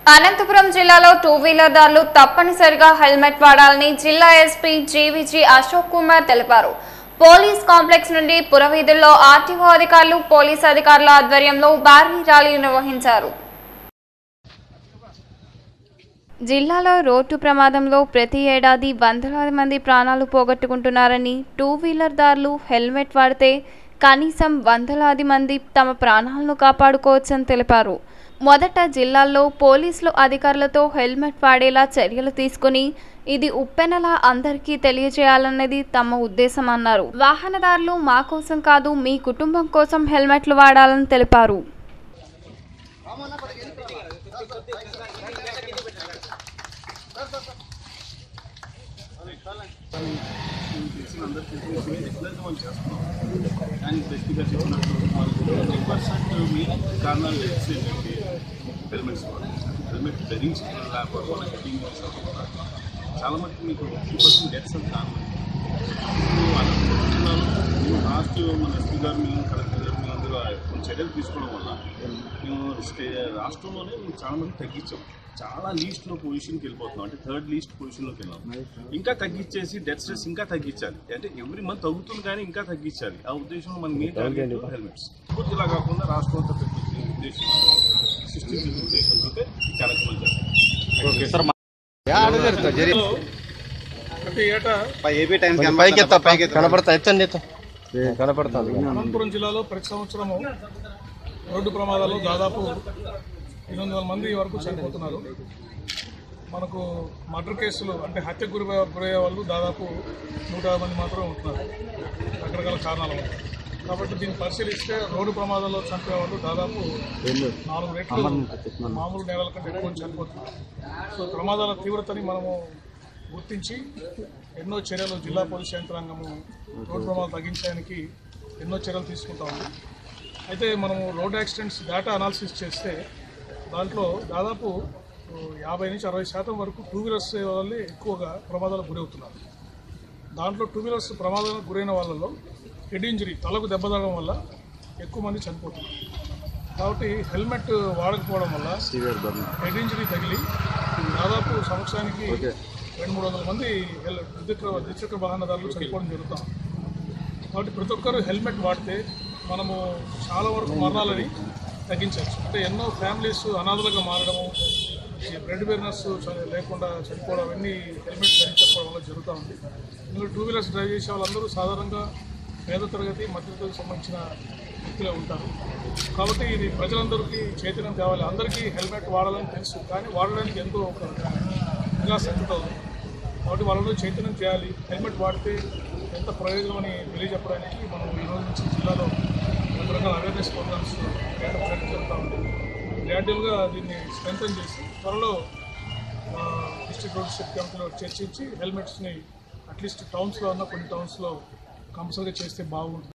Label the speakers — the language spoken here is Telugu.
Speaker 1: అనంతపురం జిల్లాలో టూ వీలర్దారులు తప్పనిసరిగా హెల్మెట్ వాడాలని జిల్లా ఎస్పీ జీవీజీ అశోక్ కుమార్ తెలిపారు పోలీస్ కాంప్లెక్స్ నుండి పురవీధుల్లో ఆర్టీఓ అధికారులు పోలీస్ అధికారుల ఆధ్వర్యంలో భారీ ర్యాలీ నిర్వహించారు జిల్లాలో రోడ్డు ప్రమాదంలో ప్రతి ఏడాది వందలాది మంది ప్రాణాలు పోగొట్టుకుంటున్నారని టూ వీలర్దారులు హెల్మెట్ వాడితే కనీసం వందలాది మంది తమ ప్రాణాలను కాపాడుకోవచ్చని తెలిపారు మొదట జిల్లాల్లో పోలీసులు అధికారులతో హెల్మెట్ వాడేలా చర్యలు తీసుకుని ఇది ఉప్పెనలా అందరికీ తెలియజేయాలన్నది తమ ఉద్దేశం అన్నారు వాహనదారులు మా కోసం కాదు మీ కుటుంబం కోసం హెల్మెట్లు వాడాలని తెలిపారు
Speaker 2: తెలిసిన అందరూ తెలిసిన రెగ్యులర్గా మనం చేస్తున్నాం కానీ బెస్ట్గా చెప్పినట్టు మనకు హండ్రెడ్ పర్సెంట్ మెయిన్ కారణాలు తెలిసి ఏంటంటే హెల్మెట్స్ హెల్మెట్ ధరించడం లేకపోవడం వల్ల హెడ్డింగ్ చాలా మటుకు మీకు ఫిఫ్టీ పర్సెంట్ డెత్స్ అని కారణం మేము లాస్ట్ మన ఎస్పీ గారు మేము కలెక్టర్ గారు మేము అందరూ కొన్ని చర్యలు తీసుకోవడం వల్ల మేము స్టే రాష్ట్రంలోనే మేము చాలా మంది తగ్గించాం చాలా లీస్ట్లో పొజిషన్కి వెళ్ళిపోతున్నాం అంటే థర్డ్ లీస్ట్ పొజిషన్లోకి వెళ్ళాం ఇంకా తగ్గించేసి డెత్ స్ట్రెస్ ఇంకా తగ్గించాలి అంటే ఎవ్రీ మంత్ తగ్గుతుంది కానీ ఇంకా తగ్గించాలి ఆ ఉద్దేశంలో మన మెయిన్ టార్గెట్ హెల్మెట్స్ పూర్తిలా కాకుండా రాష్ట్రం అంతా పెట్టుకునే ఉద్దేశం సృష్టించే ఉద్దేశంతో ఈ కార్యక్రమం చేస్తాం
Speaker 3: ప్రతి ఏటా
Speaker 4: ఏపీ టైమ్స్
Speaker 5: పైకి ఎత్తా పైకి ఎత్తా. కనపడతా ఎత్తండి ఎత్తా కనపడుతుంది
Speaker 3: అనంతపురం జిల్లాలో ప్రతి సంవత్సరము రోడ్డు ప్రమాదాలు దాదాపు ఎనిమిది వందల మంది వరకు చనిపోతున్నారు మనకు మర్డర్ కేసులు అంటే హత్యకు గురి గురయ్యే వాళ్ళు దాదాపు నూట యాభై మంది మాత్రమే ఉంటున్నారు రకరకాల కారణాల వల్ల కాబట్టి దీన్ని పరిశీలిస్తే రోడ్డు ప్రమాదాల్లో చనిపోయే వాళ్ళు దాదాపు నాలుగు రెట్లు మామూలు నేలల కంటే ఎక్కువ చనిపోతున్నారు సో ప్రమాదాల తీవ్రతని మనము గుర్తించి ఎన్నో చర్యలు జిల్లా పోలీస్ యంత్రాంగము రోడ్డు ప్రమాదాలు తగ్గించడానికి ఎన్నో చర్యలు తీసుకుంటా ఉంది అయితే మనము రోడ్ యాక్సిడెంట్స్ డేటా అనాలిసిస్ చేస్తే దాంట్లో దాదాపు ఓ, యాభై నుంచి అరవై శాతం వరకు టూ వీలర్స్ వల్లే ఎక్కువగా ప్రమాదాలకు గురవుతున్నారు దాంట్లో టూ వీలర్స్ ప్రమాదాలకు గురైన వాళ్ళలో హెడ్ ఇంజరీ తలకు దెబ్బ తగలడం వల్ల ఎక్కువ మంది చనిపోతున్నారు కాబట్టి హెల్మెట్ వాడకపోవడం వల్ల హెడ్ ఇంజరీ తగిలి దాదాపు సంవత్సరానికి రెండు మూడు వందల మంది హెల్- ద్విచక్ర ద్విచక్ర వాహనదారులు చనిపోవడం జరుగుతాం కాబట్టి ప్రతి ఒక్కరు హెల్మెట్ వాడితే మనము చాలా వరకు మరణాలని తగ్గించవచ్చు అంటే ఎన్నో ఫ్యామిలీస్ అనాథలుగా మారడము ఈ బ్రెడ్ బెర్నర్స్ లేకుండా చనిపోవడం అవన్నీ హెల్మెట్ ధరించకపోవడం వల్ల జరుగుతూ ఉంది ఇందులో టూ వీలర్స్ డ్రైవ్ చేసే వాళ్ళందరూ సాధారణంగా పేద తరగతి మధ్యతరగతికి సంబంధించిన వ్యక్తులే ఉంటారు కాబట్టి ఇది ప్రజలందరికీ చైతన్యం కావాలి అందరికీ హెల్మెట్ వాడాలని తెలుసు కానీ వాడడానికి ఎంతో ఒక నిరాసక్తి ఉంది కాబట్టి వాళ్ళలో చైతన్యం చేయాలి హెల్మెట్ వాడితే ఎంత ప్రయోజనం అని తెలియజెప్పడానికి మనం ఈ రోజు నుంచి జిల్లాలో రకరకాల అవేర్నెస్ ప్రోగ్రామ్స్ చేయడం జరుగుతూ ఉంది గ్రాడ్యువల్గా దీన్ని స్ట్రెంథన్ చేసి త్వరలో డిస్ట్రిక్ట్ రోడ్ సేఫ్టీ కమిటీలో చర్చించి హెల్మెట్స్ని అట్లీస్ట్ టౌన్స్లో ఉన్న కొన్ని టౌన్స్లో కంపల్సరీగా చేస్తే బాగుంటుంది